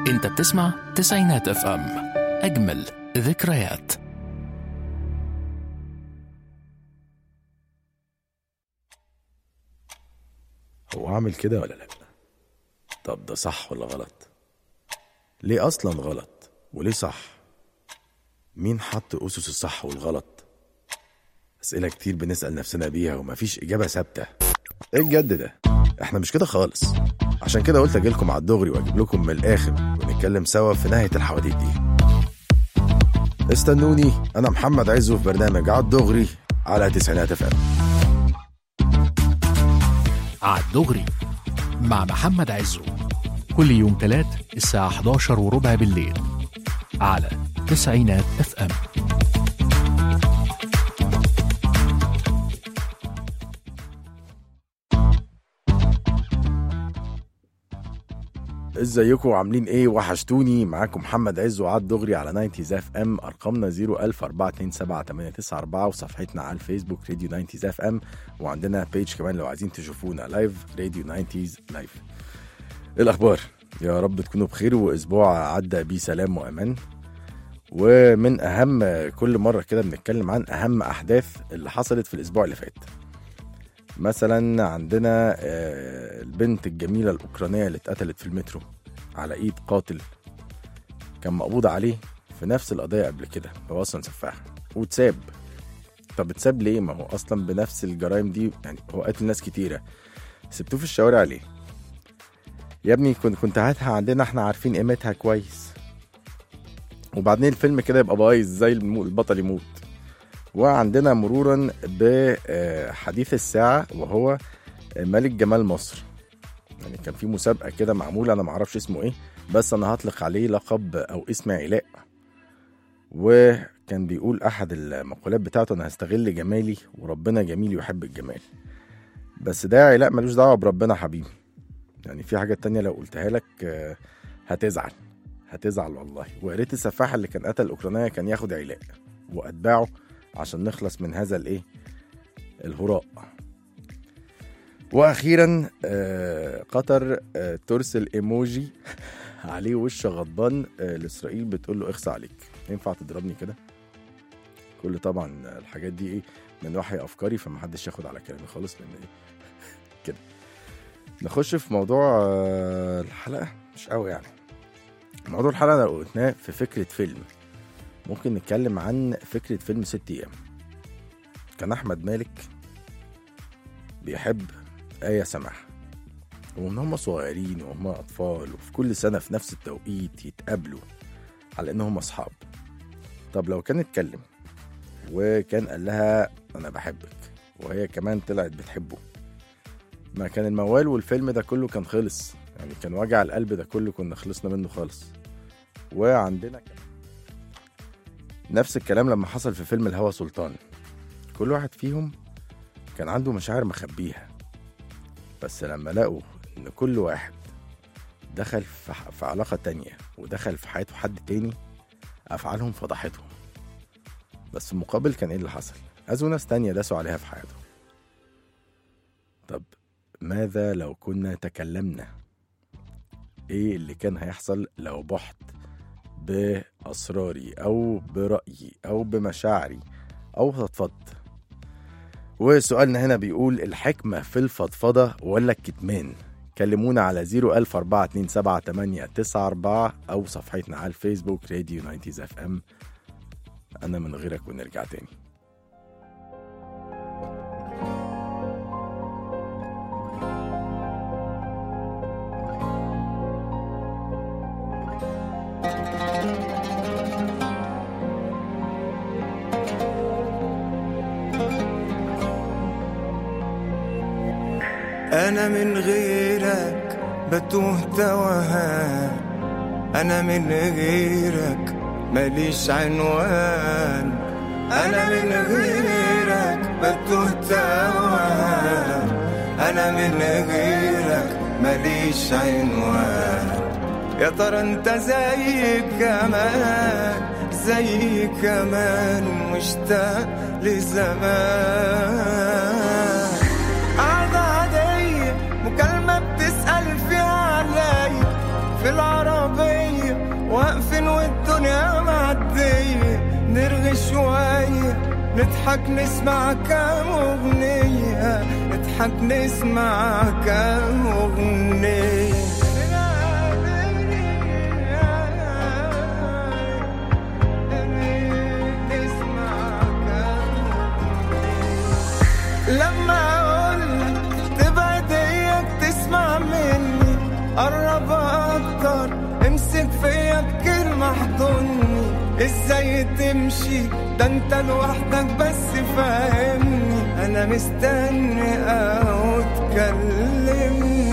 انت بتسمع تسعينات اف ام اجمل ذكريات هو عامل كده ولا لا طب ده صح ولا غلط ليه اصلا غلط وليه صح مين حط اسس الصح والغلط اسئله كتير بنسال نفسنا بيها ومفيش اجابه ثابته ايه الجد ده احنا مش كده خالص عشان كده قلت اجيلكم على الدغري واجيب لكم من الاخر ونتكلم سوا في نهايه الحواديت دي استنوني انا محمد عزو في برنامج على الدغري على تسعينات اف ام عالدغري مع محمد عزو كل يوم تلات الساعة 11 وربع بالليل على تسعينات اف ام ازيكم عاملين ايه وحشتوني معاكم محمد عز وعاد دغري على 90 اف ام ارقامنا 004278994 وصفحتنا على الفيسبوك راديو 90 اف ام وعندنا بيج كمان لو عايزين تشوفونا لايف راديو 90 لايف ايه الاخبار يا رب تكونوا بخير واسبوع عدى بيه سلام وامان ومن اهم كل مره كده بنتكلم عن اهم احداث اللي حصلت في الاسبوع اللي فات مثلا عندنا آه، البنت الجميلة الأوكرانية اللي اتقتلت في المترو على إيد قاتل كان مقبوض عليه في نفس القضية قبل كده هو أصلا سفاح واتساب طب اتساب ليه ما هو أصلا بنفس الجرائم دي يعني هو قتل ناس كتيرة سبتوه في الشوارع ليه يا ابني كنت كنت هاتها عندنا احنا عارفين قيمتها كويس وبعدين الفيلم كده يبقى بايظ زي الم- البطل يموت وعندنا مرورا بحديث الساعة وهو ملك جمال مصر يعني كان في مسابقة كده معمولة أنا معرفش اسمه إيه بس أنا هطلق عليه لقب أو اسم علاء وكان بيقول أحد المقولات بتاعته أنا هستغل جمالي وربنا جميل يحب الجمال بس ده علاء ملوش دعوة بربنا حبيبي يعني في حاجة تانية لو قلتها لك آه، هتزعل هتزعل والله ويا ريت السفاح اللي كان قتل الأوكرانية كان ياخد علاء وأتباعه عشان نخلص من هذا الايه الهراء واخيرا آه، قطر آه، ترسل ايموجي عليه وش غضبان آه، لاسرائيل بتقول له اخصى عليك ينفع تضربني كده كل طبعا الحاجات دي ايه من وحي افكاري فمحدش ياخد على كلامي خالص لان ايه كده نخش في موضوع آه، الحلقه مش قوي يعني موضوع الحلقه لو قلناه في فكره فيلم ممكن نتكلم عن فكرة فيلم ست أيام كان أحمد مالك بيحب آية سماح ومن هم صغيرين وهم أطفال وفي كل سنة في نفس التوقيت يتقابلوا على إن هم أصحاب طب لو كان اتكلم وكان قال لها أنا بحبك وهي كمان طلعت بتحبه ما كان الموال والفيلم ده كله كان خلص يعني كان وجع القلب ده كله كنا خلصنا منه خالص وعندنا كمان نفس الكلام لما حصل في فيلم الهوى سلطان كل واحد فيهم كان عنده مشاعر مخبيها بس لما لقوا ان كل واحد دخل في, ح- في علاقة تانية ودخل في حياته حد تاني أفعالهم فضحتهم بس المقابل كان ايه اللي حصل أذوا ناس تانية داسوا عليها في حياتهم طب ماذا لو كنا تكلمنا ايه اللي كان هيحصل لو بحت بأسراري أو برأيي أو بمشاعري أو فضفضت وسؤالنا هنا بيقول الحكمة في الفضفضة ولا الكتمان كلمونا على 014278994 أو صفحتنا على الفيسبوك راديو 90 اف ام أنا من غيرك ونرجع تاني أنا من غيرك بتوه توهان أنا من غيرك ماليش عنوان أنا من غيرك بتوه توهان أنا من غيرك ماليش عنوان يا ترى انت زي كمان زي كمان مشتاق لزمان قعدة عادية مكالمة بتسأل فيها عليا في العربية نضحك نسمع كام أغنية نضحك نسمع كام أغنية نسمع كام لما اقولك تبعد اياك تسمع مني قرب اكتر امسك فيا بكلمة احضني ازاي تمشي ده انت لوحدك بس فاهمني انا مستني او تكلمني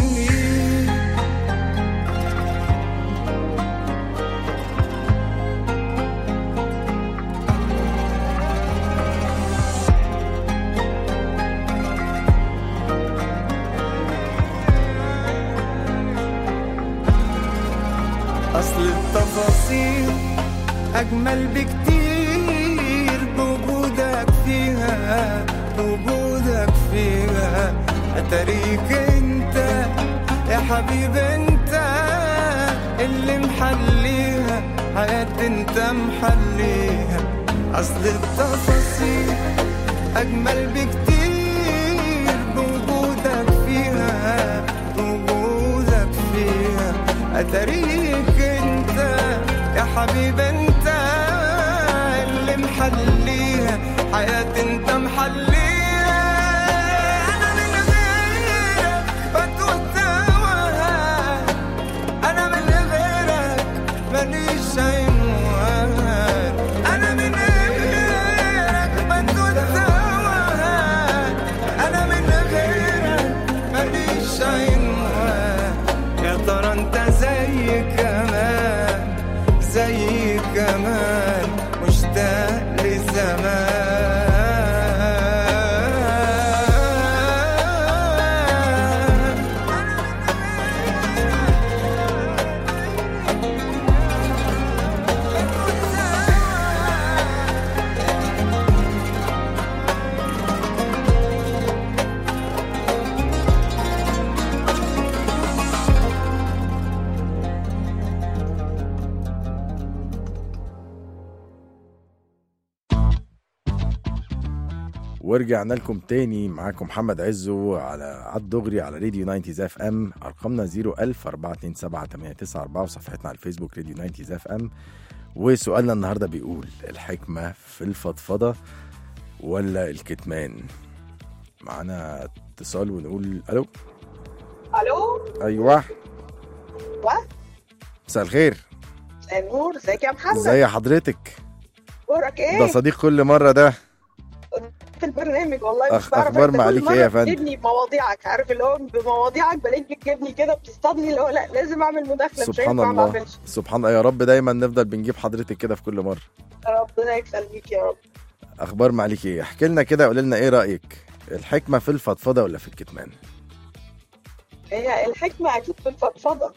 أصل التفاصيل أجمل بكتير بوجودك فيها بوجودك فيها أتاريك أنت يا حبيب أنت اللي محليها حياتي أنت محليها أصل التفاصيل أجمل بكتير بوجودك فيها بوجودك فيها أتاريك أنت يا حبيب أنت اللي محليها حياتي أنت محليها أنا من غيرك بتوه تواها أنا من غيرك ماليش عنوان أنا من غيرك بتوه تواها أنا من غيرك ماليش عنوان يا ترى أنت زي كمان زي كمان مشتاق لزمان ورجعنا لكم تاني معاكم محمد عزو على عد دغري على راديو 90 اف ام ارقامنا 01000 427 وصفحتنا على الفيسبوك راديو 90 اف ام وسؤالنا النهارده بيقول الحكمه في الفضفضه ولا الكتمان معانا اتصال ونقول الو الو ايوه واه مساء الخير مساء النور ازيك يا محمد ازي حضرتك اخبارك ايه ده صديق كل مره ده في البرنامج والله مش أخ- بعرف أخبار أنت معاليك كل إيه يا مرة فندم؟ بتجيبني بمواضيعك عارف اللي هو بمواضيعك بلاقيك بتجيبني كده بتصطادني اللي هو لا لازم اعمل مداخله مش سبحان هينفع ما الله اعملش سبحان الله يا رب دايما نفضل بنجيب حضرتك كده في كل مره ربنا يخليك يا رب اخبار معاليك ايه احكي لنا كده قول لنا ايه رايك الحكمه في الفضفضه ولا في الكتمان هي الحكمه اكيد في الفضفضه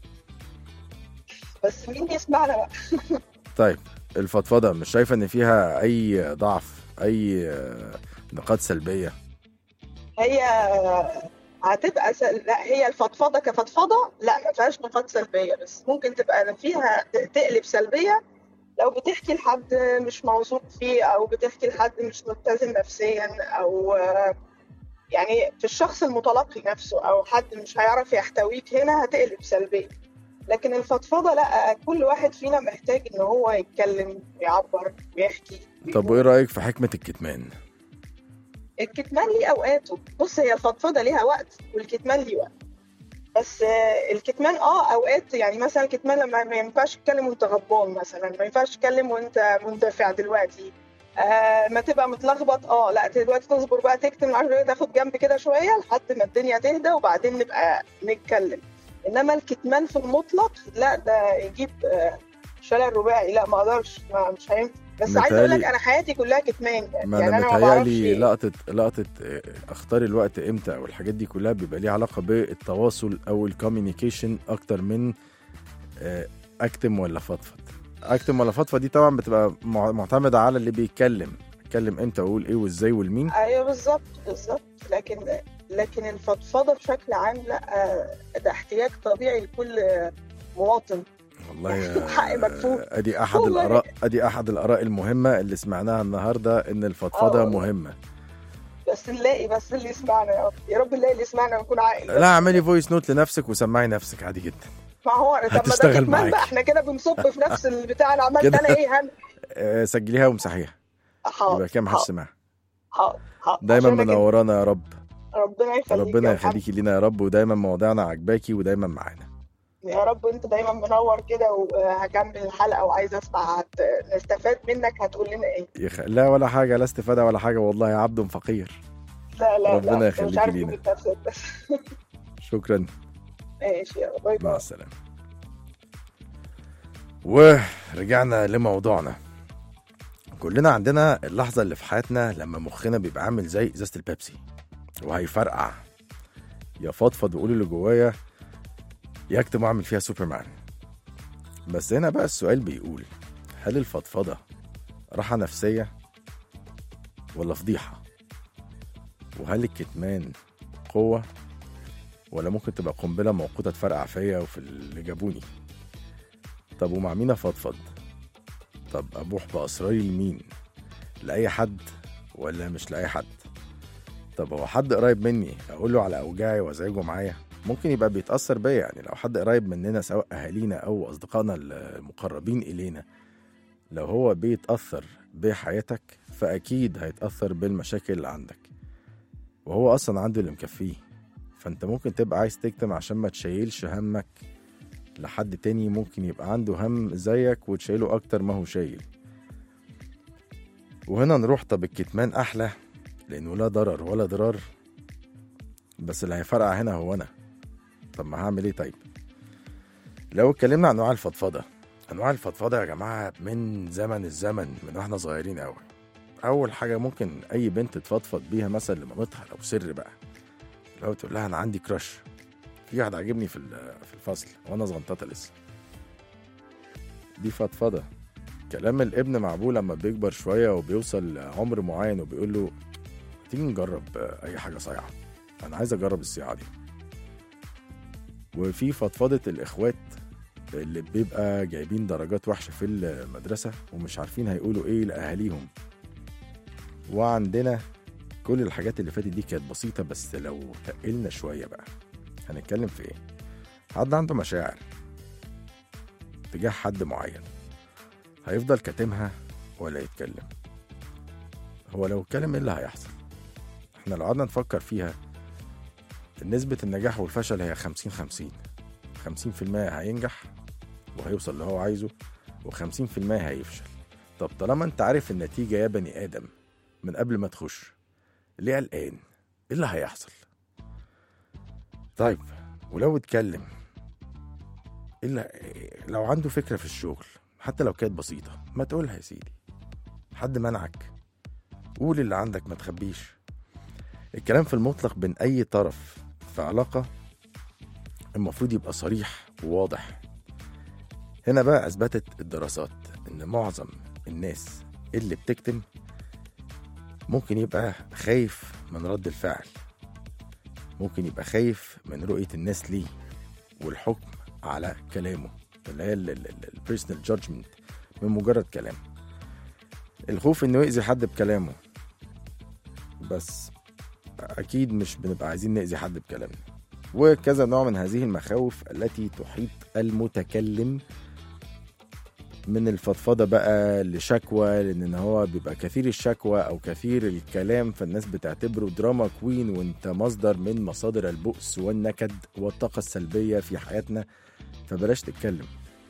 بس مين يسمعنا بقى طيب الفضفضه مش شايفه ان فيها اي ضعف اي آه، نقاط سلبيه هي هتبقى سل... لا هي الفضفضه كفضفضه لا ما فيهاش نقاط سلبيه بس ممكن تبقى فيها ت- تقلب سلبيه لو بتحكي لحد مش موثوق فيه او بتحكي لحد مش متزن نفسيا او آه، يعني في الشخص المتلقي نفسه او حد مش هيعرف يحتويك هنا هتقلب سلبيه لكن الفضفضه لا كل واحد فينا محتاج ان هو يتكلم ويعبر ويحكي طب وايه رايك في حكمه الكتمان الكتمان ليه اوقاته بص هي الفضفضه ليها وقت والكتمان ليه وقت بس آه، الكتمان اه اوقات يعني مثلا الكتمان لما ما ينفعش تتكلم وانت غضبان مثلا ما ينفعش تتكلم وانت مندفع دلوقتي آه ما تبقى متلخبط اه لا دلوقتي تصبر بقى تكتم عشان تاخد جنب كده شويه لحد ما الدنيا تهدى وبعدين نبقى نتكلم انما الكتمان في المطلق لا ده يجيب آه شلل رباعي لا ما اقدرش ما مش هينفع بس عايز اقول لك متهيألي- انا حياتي كلها كتمان ما يعني انا انا ما بعرفش متهيألي لقطه لقطه آه، اختار الوقت امتى او الحاجات دي كلها بيبقى ليها علاقه بالتواصل او الكوميونيكيشن اكتر من آه، اكتم ولا فضفض اكتم ولا فضفض دي طبعا بتبقى مع- معتمده على اللي بيتكلم اتكلم امتى واقول ايه وازاي والمين ايوه بالظبط بالظبط لكن لكن الفضفضه بشكل عام لا ده احتياج طبيعي لكل مواطن والله يا- حقي مكفوف. ادي احد والله. الاراء ادي احد الاراء المهمه اللي سمعناها النهارده ان الفضفضه آه. مهمه بس نلاقي بس اللي يسمعنا يا رب يا رب نلاقي اللي يسمعنا ويكون عاقل لا اعملي فويس نوت لنفسك وسمعي نفسك عادي جدا ما هو طب ما ده هتشتغل كتمان معاكي. بقى احنا كده بنصب في نفس البتاع انا عملت كده. انا ايه هن آه، سجليها وامسحيها حاضر يبقى كده محدش حاضر، سمعها حاضر حاضر دايما عشان كده منورانا يا رب ربنا يخليك ربنا يا محمد. يخليكي لينا يا رب ودايما مواضيعنا عجباكي ودايما معانا يا رب انت دايما منور كده وهكمل الحلقه وعايزه اسمع هت... نستفاد منك هتقول لنا ايه يخ... لا ولا حاجه لا استفاده ولا حاجه والله يا عبد فقير لا لا ربنا لا يخليكي مش عارف لينا. تجيب نفسك بس شكرا ماشي يلا باي مع باي السلامه ورجعنا لموضوعنا كلنا عندنا اللحظة اللي في حياتنا لما مخنا بيبقى عامل زي ازازة البيبسي وهيفرقع يا فضفض وقول اللي جوايا يا اكتم واعمل فيها سوبرمان بس هنا بقى السؤال بيقول هل الفضفضة راحة نفسية ولا فضيحة وهل الكتمان قوة ولا ممكن تبقى قنبلة موقوتة تفرقع فيا وفي اللي جابوني طب ومع مين افضفض طب ابوح باسراري لمين لاي حد ولا مش لاي حد طب هو حد قريب مني اقول له على اوجاعي وازعجه معايا ممكن يبقى بيتاثر بيا يعني لو حد قريب مننا سواء اهالينا او اصدقائنا المقربين الينا لو هو بيتاثر بحياتك فاكيد هيتاثر بالمشاكل اللي عندك وهو اصلا عنده اللي مكفيه فانت ممكن تبقى عايز تكتم عشان ما تشيلش همك لحد تاني ممكن يبقى عنده هم زيك وتشيله اكتر ما هو شايل وهنا نروح طب الكتمان احلى لانه لا ضرر ولا ضرار بس اللي هيفرقع هنا هو انا طب ما هعمل ايه طيب لو اتكلمنا عن انواع الفضفضه انواع الفضفضه يا جماعه من زمن الزمن من واحنا صغيرين قوي اول حاجه ممكن اي بنت تفضفض بيها مثلا لمامتها لو سر بقى لو تقول لها انا عندي كراش في واحد عاجبني في ال- في الفصل وانا صغنططه لسه دي فضفضه كلام الابن مع ابوه لما بيكبر شويه وبيوصل لعمر معين وبيقول له تيجي نجرب آه، اي حاجه صايعه انا عايز اجرب الصياعه دي وفي فضفضه الاخوات اللي بيبقى جايبين درجات وحشه في المدرسه ومش عارفين هيقولوا ايه لاهاليهم وعندنا كل الحاجات اللي فاتت دي كانت بسيطه بس لو تقلنا شويه بقى هنتكلم في ايه حد عنده مشاعر تجاه حد معين هيفضل كاتمها ولا يتكلم هو لو اتكلم ايه اللي هيحصل احنا لو قعدنا نفكر فيها نسبة النجاح والفشل هي خمسين خمسين خمسين في المية هينجح وهيوصل اللي هو عايزه وخمسين في المية هيفشل طب طالما انت عارف النتيجة يا بني آدم من قبل ما تخش ليه قلقان ايه اللي هيحصل طيب ولو اتكلم إلا لو عنده فكرة في الشغل حتى لو كانت بسيطة ما تقولها يا سيدي حد منعك قول اللي عندك ما تخبيش الكلام في المطلق بين أي طرف في علاقة المفروض يبقى صريح وواضح هنا بقى أثبتت الدراسات إن معظم الناس اللي بتكتم ممكن يبقى خايف من رد الفعل ممكن يبقى خايف من رؤية الناس ليه والحكم على كلامه اللي هي البيرسونال جادجمنت من مجرد كلام الخوف انه يأذي حد بكلامه بس اكيد مش بنبقى عايزين نأذي حد بكلامنا وكذا نوع من هذه المخاوف التي تحيط المتكلم من الفضفضه بقى لشكوى لان هو بيبقى كثير الشكوى او كثير الكلام فالناس بتعتبره دراما كوين وانت مصدر من مصادر البؤس والنكد والطاقه السلبيه في حياتنا فبلاش تتكلم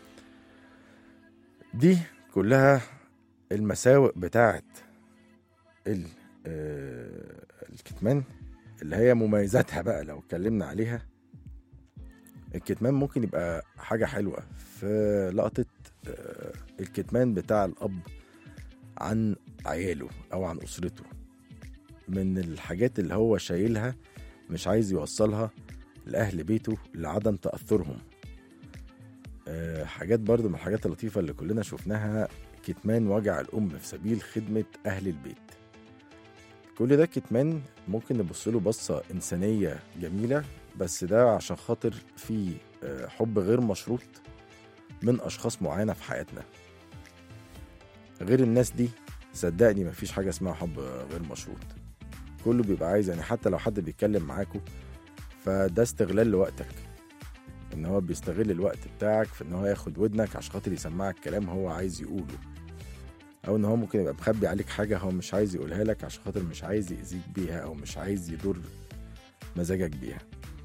دي كلها المساوئ بتاعت ال- آه، الكتمان اللي هي مميزاتها بقى لو اتكلمنا عليها الكتمان ممكن يبقى حاجة حلوة في لقطة آه، الكتمان بتاع الأب عن عياله أو عن أسرته من الحاجات اللي هو شايلها مش عايز يوصلها لأهل بيته لعدم تأثرهم آه، حاجات برضو من الحاجات اللطيفة اللي كلنا شفناها كتمان وجع الأم في سبيل خدمة أهل البيت كل ده كتمان ممكن نبص له بصة إنسانية جميلة بس ده عشان خاطر في آه، حب غير مشروط من اشخاص معينه في حياتنا غير الناس دي صدقني مفيش حاجه اسمها حب غير مشروط كله بيبقى عايز يعني حتى لو حد بيتكلم معاكوا فده استغلال لوقتك ان هو بيستغل الوقت بتاعك في ان هو ياخد ودنك عشان خاطر يسمعك كلام هو عايز يقوله او ان هو ممكن يبقى مخبي عليك حاجه هو مش عايز يقولها لك عشان خاطر مش عايز يأذيك بيها او مش عايز يضر مزاجك بيها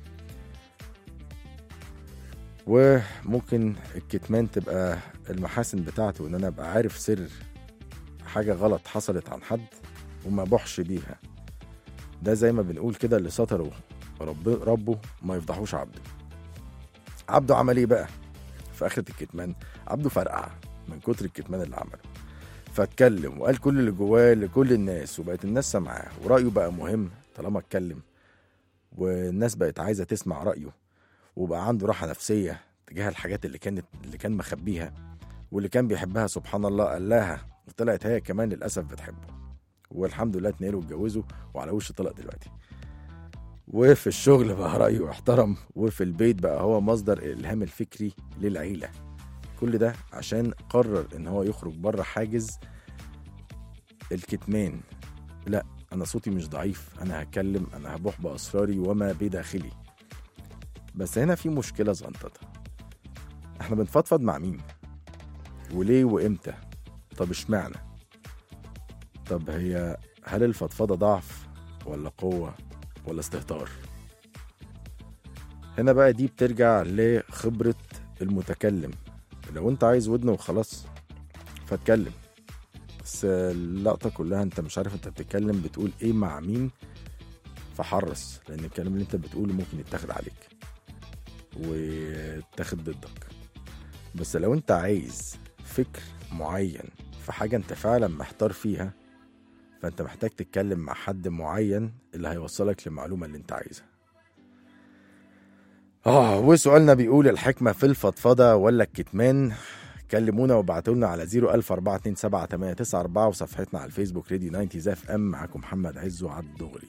وممكن الكتمان تبقى المحاسن بتاعته ان انا ابقى عارف سر حاجه غلط حصلت عن حد وما بحش بيها ده زي ما بنقول كده اللي ستره رب ربه ما يفضحوش عبده عبده عمل ايه بقى في اخرة الكتمان عبده فرقع من كتر الكتمان اللي عمله فاتكلم وقال كل اللي جواه لكل الناس وبقت الناس سامعاه ورأيه بقى مهم طالما اتكلم والناس بقت عايزة تسمع رأيه وبقى عنده راحة نفسية تجاه الحاجات اللي كانت اللي كان مخبيها واللي كان بيحبها سبحان الله قال لها وطلعت هي كمان للأسف بتحبه والحمد لله اتنقلوا واتجوزوا وعلى وش طلق دلوقتي وفي الشغل بقى رأيه احترم وفي البيت بقى هو مصدر الإلهام الفكري للعيلة كل ده عشان قرر ان هو يخرج بره حاجز الكتمان لا انا صوتي مش ضعيف انا هتكلم انا هبوح باسراري وما بداخلي بس هنا في مشكله صغنططه احنا بنفضفض مع مين وليه وامتى طب اشمعنى طب هي هل الفضفضه ضعف ولا قوه ولا استهتار هنا بقى دي بترجع لخبره المتكلم لو انت عايز ودن وخلاص فاتكلم بس اللقطه كلها انت مش عارف انت بتتكلم بتقول ايه مع مين فحرص لان الكلام اللي انت بتقوله ممكن يتاخد عليك ويتاخد ضدك بس لو انت عايز فكر معين في حاجه انت فعلا محتار فيها فانت محتاج تتكلم مع حد معين اللي هيوصلك للمعلومه اللي انت عايزها اه وسؤالنا بيقول الحكمة في الفضفضة ولا الكتمان كلمونا وابعتوا لنا على 004278994 وصفحتنا على الفيسبوك راديو 90 زاف ام معاكم محمد عزو عبد الدغري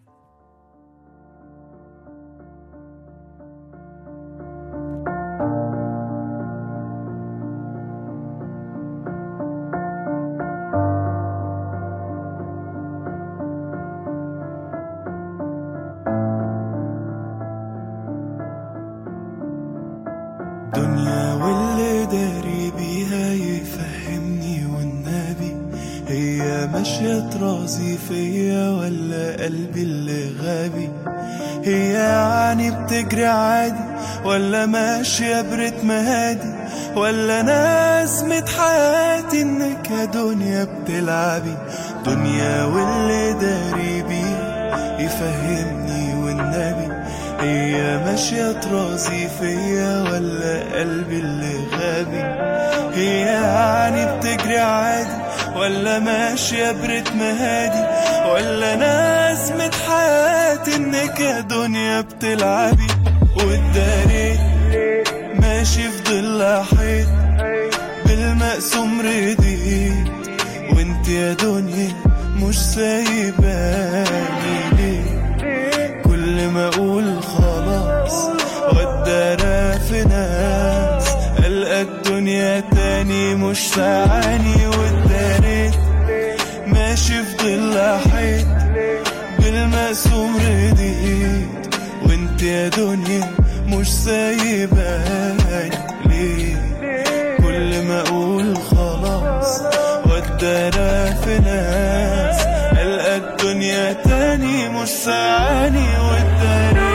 دنيا واللي داري بيها يفهمني والنبي هي ماشية ترازي فيا ولا قلبي اللي غبي هي يعني بتجري عادي ولا ماشية برتم هادي ولا نازمة حياتي انك يا دنيا بتلعبي دنيا واللي داري بيها يفهمني والنبي هي ماشية ترازي فيا ولا قلبي اللي غبي هي يعني بتجري عادي ولا ماشية برتم هادي ولا نازمة حياتي انك يا دنيا بتلعبي والداري ماشي في ضل حيط بالمقسوم رديت وانت يا دنيا مش سايباني ليه كل ما اقول خلاص والدارة في ناس القى الدنيا تاني مش ساعاني والداريت ماشي في ضل حيط بالمقسوم رديت وانت يا دنيا مش سايباني ليه كل ما اقول خلاص والدارة في ناس القى الدنيا تاني مش ساعاني والداري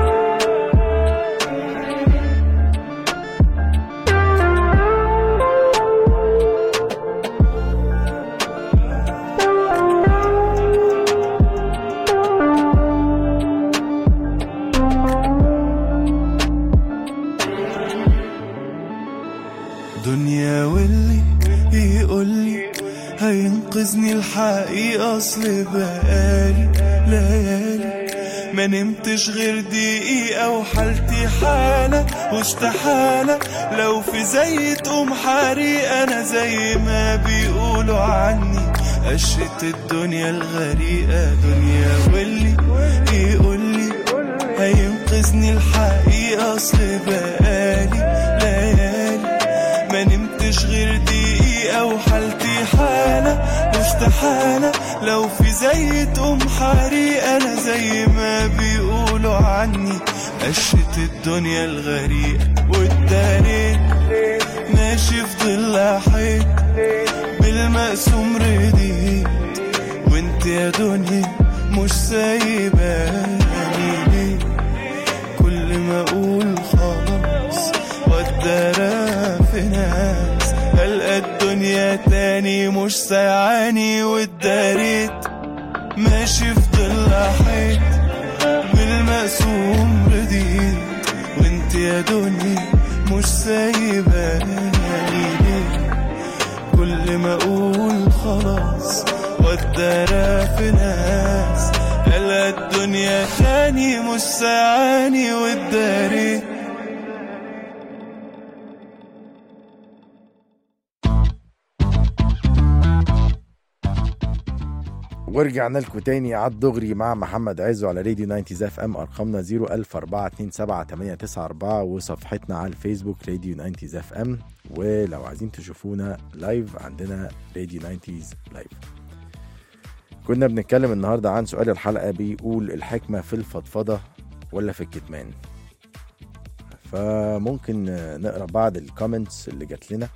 دنيا واللي يقولي هينقذني الحقيقة أصل بقالي ليالي ما نمتش غير دقيقة وحالتي حالة واستحالة لو في زي تقوم حريقة أنا زي ما بيقولوا عني قشة الدنيا الغريقة دنيا واللي يقولي هينقذني الحقيقة أصل بقالي ليالي حالة لو في زي تقوم حريق أنا زي ما بيقولوا عني قشة الدنيا الغريقة والدارين ماشي في ظل حيط بالمقسوم رديت وانت يا دنيا مش سايباني ليه كل ما اقول خلاص والدرا في ناس القى الدنيا تاني مش سايعاني والداريت ماشي في ظل حيط بالمقسوم رديت وانت يا دنيا مش سايباني ليه كل ما اقول خلاص والدرا في ناس هلا الدنيا تاني مش ساعاني والداري ورجعنا لكم تاني على الدغري مع محمد عزو على راديو 90 اف ام ارقامنا 010427894 وصفحتنا على الفيسبوك راديو 90 اف ام ولو عايزين تشوفونا لايف عندنا راديو 90 لايف كنا بنتكلم النهارده عن سؤال الحلقه بيقول الحكمه في الفضفضه ولا في الكتمان فممكن نقرا بعض الكومنتس اللي جات لنا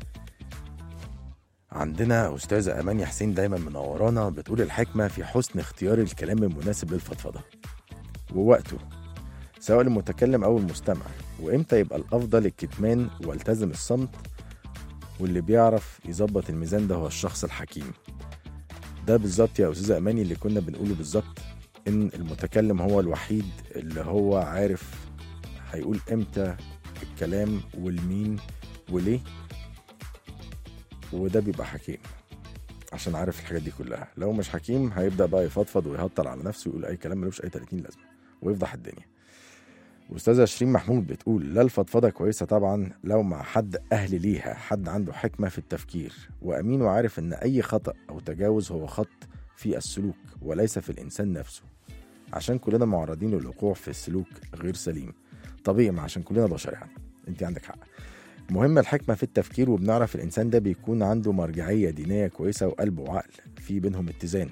عندنا أستاذة أماني حسين دايما منورانا بتقول الحكمة في حسن اختيار الكلام المناسب للفضفضة ووقته سواء المتكلم أو المستمع وإمتى يبقى الأفضل الكتمان والتزم الصمت واللي بيعرف يظبط الميزان ده هو الشخص الحكيم ده بالظبط يا أستاذة أماني اللي كنا بنقوله بالظبط إن المتكلم هو الوحيد اللي هو عارف هيقول إمتى الكلام والمين وليه وده بيبقى حكيم عشان عارف الحاجات دي كلها لو مش حكيم هيبدا بقى يفضفض ويهطل على نفسه ويقول اي كلام ملوش اي 30 لازمه ويفضح الدنيا استاذه شيرين محمود بتقول لا الفضفضه كويسه طبعا لو مع حد اهل ليها حد عنده حكمه في التفكير وامين وعارف ان اي خطا او تجاوز هو خط في السلوك وليس في الانسان نفسه عشان كلنا معرضين للوقوع في السلوك غير سليم طبيعي ما عشان كلنا بشر يعني انت عندك حق مهم الحكمة في التفكير وبنعرف الإنسان ده بيكون عنده مرجعية دينية كويسة وقلب وعقل في بينهم اتزان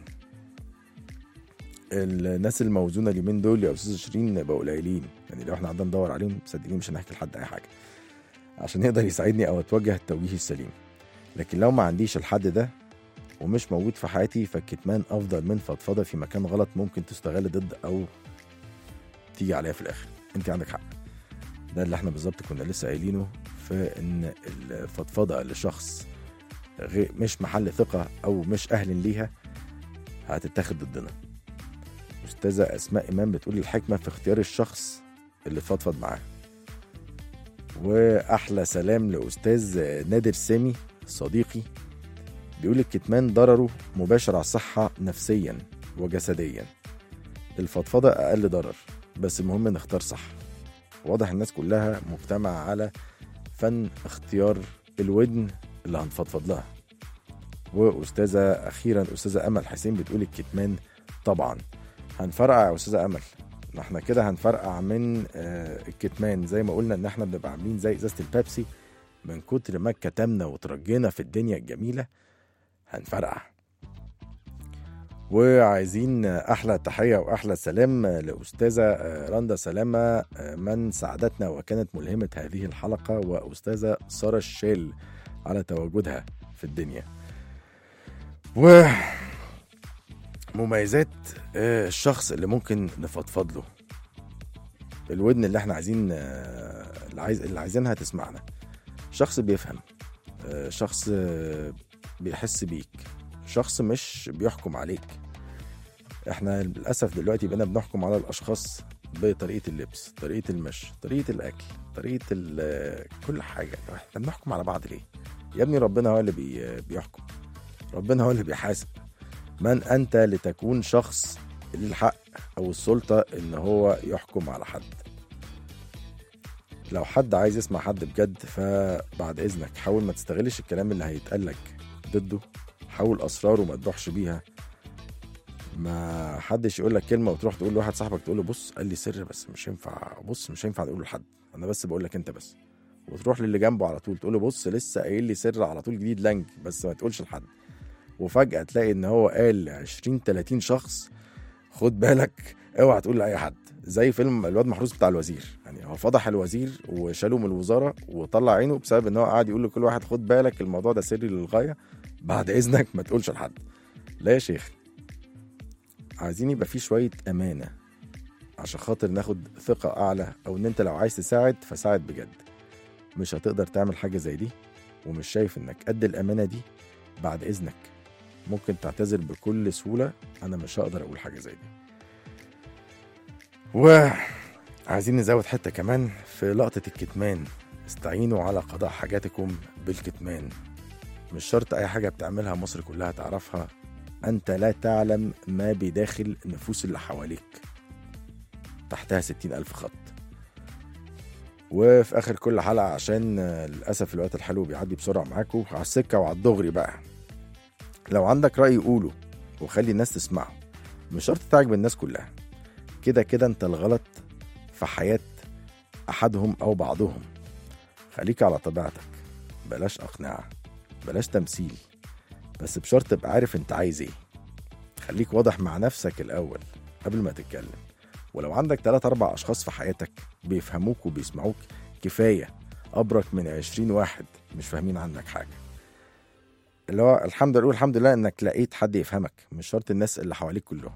الناس الموزونة اليومين دول يا أستاذ شيرين بقوا قليلين يعني لو احنا قعدنا ندور عليهم صدقني مش هنحكي لحد أي حاجة عشان يقدر يساعدني أو أتوجه التوجيه السليم لكن لو ما عنديش الحد ده ومش موجود في حياتي فالكتمان أفضل من فضفضة في مكان غلط ممكن تستغل ضد أو تيجي عليها في الآخر أنت عندك حق ده اللي احنا بالظبط كنا لسه قايلينه في ان الفضفضه لشخص غير مش محل ثقه او مش اهل ليها هتتاخد ضدنا استاذه اسماء امام بتقول الحكمه في اختيار الشخص اللي تفضفض معاه واحلى سلام لاستاذ نادر سامي صديقي بيقول الكتمان ضرره مباشر على الصحه نفسيا وجسديا الفضفضه اقل ضرر بس المهم نختار صح واضح الناس كلها مجتمعة على فن اختيار الودن اللي هنفضفض لها واستاذه اخيرا استاذه امل حسين بتقول الكتمان طبعا هنفرقع يا استاذه امل احنا كده هنفرقع من آه الكتمان زي ما قلنا ان احنا بنبقى عاملين زي ازازه البيبسي من كتر ما كتمنا وترجينا في الدنيا الجميله هنفرقع وعايزين احلى تحيه واحلى سلام لاستاذه رندا سلامه من ساعدتنا وكانت ملهمه هذه الحلقه واستاذه ساره الشال على تواجدها في الدنيا و مميزات الشخص اللي ممكن نفضفض له الودن اللي احنا عايزين اللي, عايز اللي عايزينها تسمعنا شخص بيفهم شخص بيحس بيك شخص مش بيحكم عليك احنا للاسف دلوقتي بقينا بنحكم على الاشخاص بطريقه اللبس طريقه المشي طريقه الاكل طريقه كل حاجه احنا بنحكم على بعض ليه يا ابني ربنا هو اللي بي بيحكم ربنا هو اللي بيحاسب من انت لتكون شخص الحق او السلطه ان هو يحكم على حد لو حد عايز يسمع حد بجد فبعد اذنك حاول ما تستغلش الكلام اللي هيتقال لك ضده حاول اسراره ما تروحش بيها ما حدش يقول لك كلمه وتروح تقول لواحد صاحبك تقول له بص قال لي سر بس مش ينفع بص مش هينفع تقوله لحد انا بس بقول لك انت بس وتروح للي جنبه على طول تقول له بص لسه قايل لي سر على طول جديد لانج بس ما تقولش لحد وفجاه تلاقي ان هو قال 20 30 شخص خد بالك اوعى تقول لاي حد زي فيلم الواد محروس بتاع الوزير يعني هو فضح الوزير وشاله من الوزاره وطلع عينه بسبب ان هو قاعد يقول لكل واحد خد بالك الموضوع ده سري للغايه بعد اذنك ما تقولش لحد لا يا شيخ عايزين يبقى في شويه امانه عشان خاطر ناخد ثقه اعلى او ان انت لو عايز تساعد فساعد بجد مش هتقدر تعمل حاجه زي دي ومش شايف انك قد الامانه دي بعد اذنك ممكن تعتذر بكل سهوله انا مش هقدر اقول حاجه زي دي وعايزين نزود حته كمان في لقطه الكتمان استعينوا على قضاء حاجاتكم بالكتمان مش شرط اي حاجه بتعملها مصر كلها تعرفها انت لا تعلم ما بداخل النفوس اللي حواليك تحتها ستين ألف خط وفي آخر كل حلقة عشان آه، للأسف الوقت الحلو بيعدي بسرعة معاكم على السكة وعلى الدغري بقى لو عندك رأي قوله وخلي الناس تسمعه مش شرط تعجب الناس كلها كده كده انت الغلط في حياة أحدهم أو بعضهم خليك على طبيعتك بلاش أقنعة بلاش تمثيل بس بشرط تبقى عارف انت عايز ايه خليك واضح مع نفسك الأول قبل ما تتكلم ولو عندك تلات أربع أشخاص في حياتك بيفهموك وبيسمعوك كفاية أبرك من عشرين واحد مش فاهمين عنك حاجة اللي هو الحمد لله الحمد لله إنك لقيت حد يفهمك مش شرط الناس اللي حواليك كلهم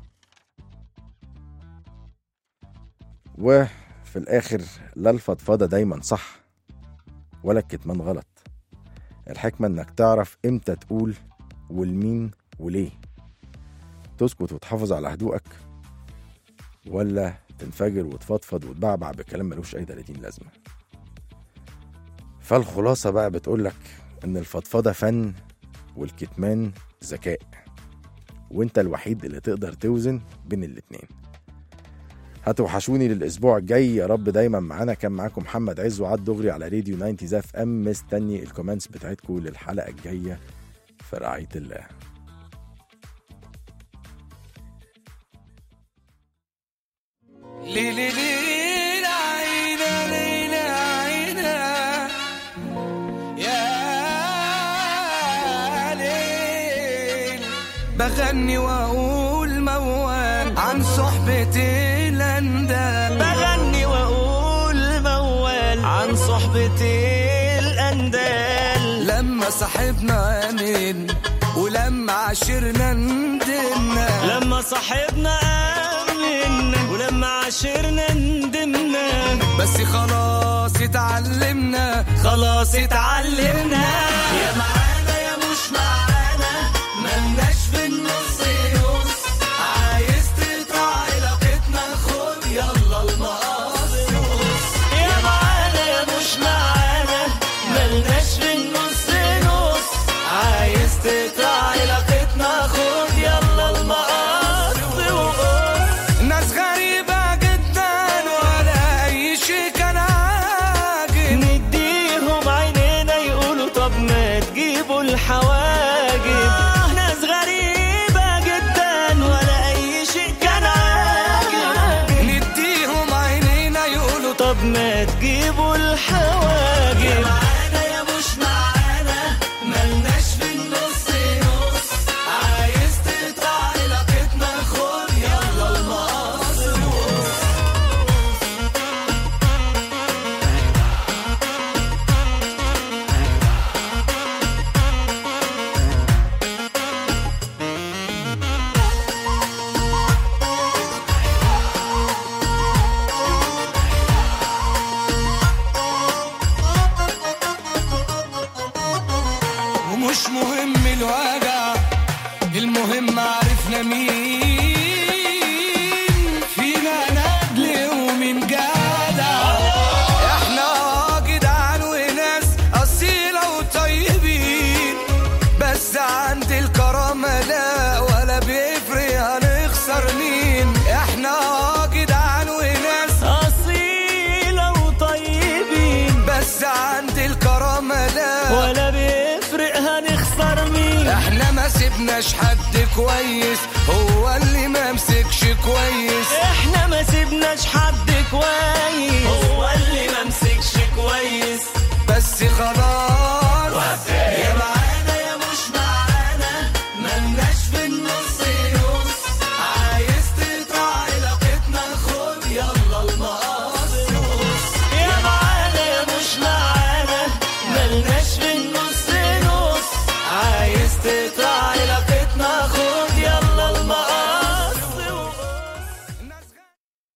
وفي الآخر لا الفضفضة دايما صح ولا الكتمان غلط الحكمة إنك تعرف إمتى تقول والمين وليه تسكت وتحافظ على هدوءك ولا تنفجر وتفضفض وتبعبع بكلام ملوش اي 30 لازمه فالخلاصه بقى بتقولك ان الفضفضه فن والكتمان ذكاء وانت الوحيد اللي تقدر توزن بين الاتنين هتوحشوني للاسبوع الجاي يا رب دايما معانا كان معاكم محمد عز وعد دغري على راديو 90 اف ام مستني الكومنتس بتاعتكم للحلقه الجايه في رعايه الله ليلي ليلي عينا ليلي عينا يا ليل بغني واقول موال عن صحبة الاندال بغني واقول موال عن صحبة الاندال لما صاحبنا امن ولما عشرنا ندمنا لما صاحبنا امنا ولما عاشرنا ندمنا بس خلاص اتعلمنا خلاص اتعلمنا يا معانا يا مش معانا ملناش في النص نص عايز تقطع علاقتنا خد يلا المقص يا معانا يا مش معانا ملناش في النص نص عايز تقطع علاقتنا خد يلا المقص وقص ناس غريبة جدا ولا أي شيء كان عاجب نديهم عينينا يقولوا طب ما تجيبوا الحواجب ناس غريبة جدا ولا أي شيء كان عاجب نديهم عينينا يقولوا طب ما تجيبوا الحواجب معانا يا مش معانا ملناش في النص نص عايز تقطع علاقتنا خد يلا المقص ومش مهم الوجع المهم عرفنا مين فينا ندل ومين جدع احنا جدعان وناس اصيله وطيبين بس عند الكرامه لا ولا بيفرق هنخسر مين احنا جدعان وناس أصيلة وطيبين بس عند الكرامه لا ولا بيفرق هنخسر مين احنا ما سيبناش حد كويس هو اللي ما مسكش كويس احنا ما سيبناش حد كويس هو